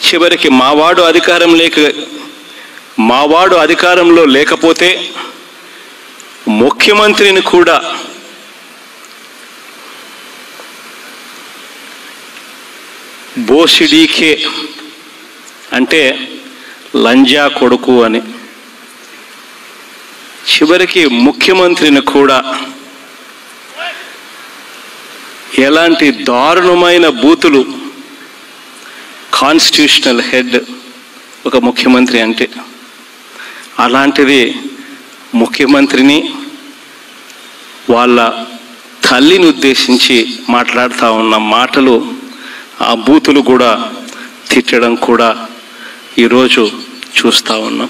చివరికి మావాడు అధికారం లేక మావాడు అధికారంలో లేకపోతే ముఖ్యమంత్రిని కూడా బోసిడీకే అంటే లంజా కొడుకు అని చివరికి ముఖ్యమంత్రిని కూడా ఎలాంటి దారుణమైన బూతులు కాన్స్టిట్యూషనల్ హెడ్ ఒక ముఖ్యమంత్రి అంటే అలాంటిది ముఖ్యమంత్రిని వాళ్ళ తల్లిని ఉద్దేశించి మాట్లాడుతూ ఉన్న మాటలు ఆ బూతులు కూడా తిట్టడం కూడా ఈరోజు చూస్తూ ఉన్నాం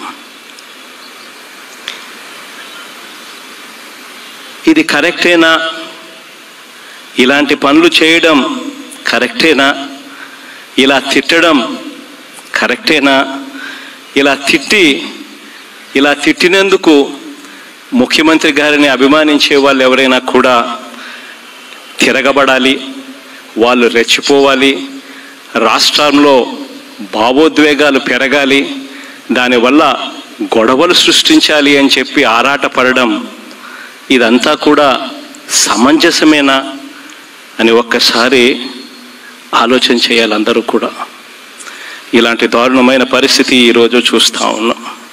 ఇది కరెక్టేనా ఇలాంటి పనులు చేయడం కరెక్టేనా ఇలా తిట్టడం కరెక్టేనా ఇలా తిట్టి ఇలా తిట్టినందుకు ముఖ్యమంత్రి గారిని అభిమానించే వాళ్ళు ఎవరైనా కూడా తిరగబడాలి వాళ్ళు రెచ్చిపోవాలి రాష్ట్రంలో భావోద్వేగాలు పెరగాలి దానివల్ల గొడవలు సృష్టించాలి అని చెప్పి ఆరాటపడడం ఇదంతా కూడా సమంజసమేనా అని ఒక్కసారి ఆలోచన చేయాలి అందరూ కూడా ఇలాంటి దారుణమైన పరిస్థితి ఈరోజు చూస్తూ ఉన్నాం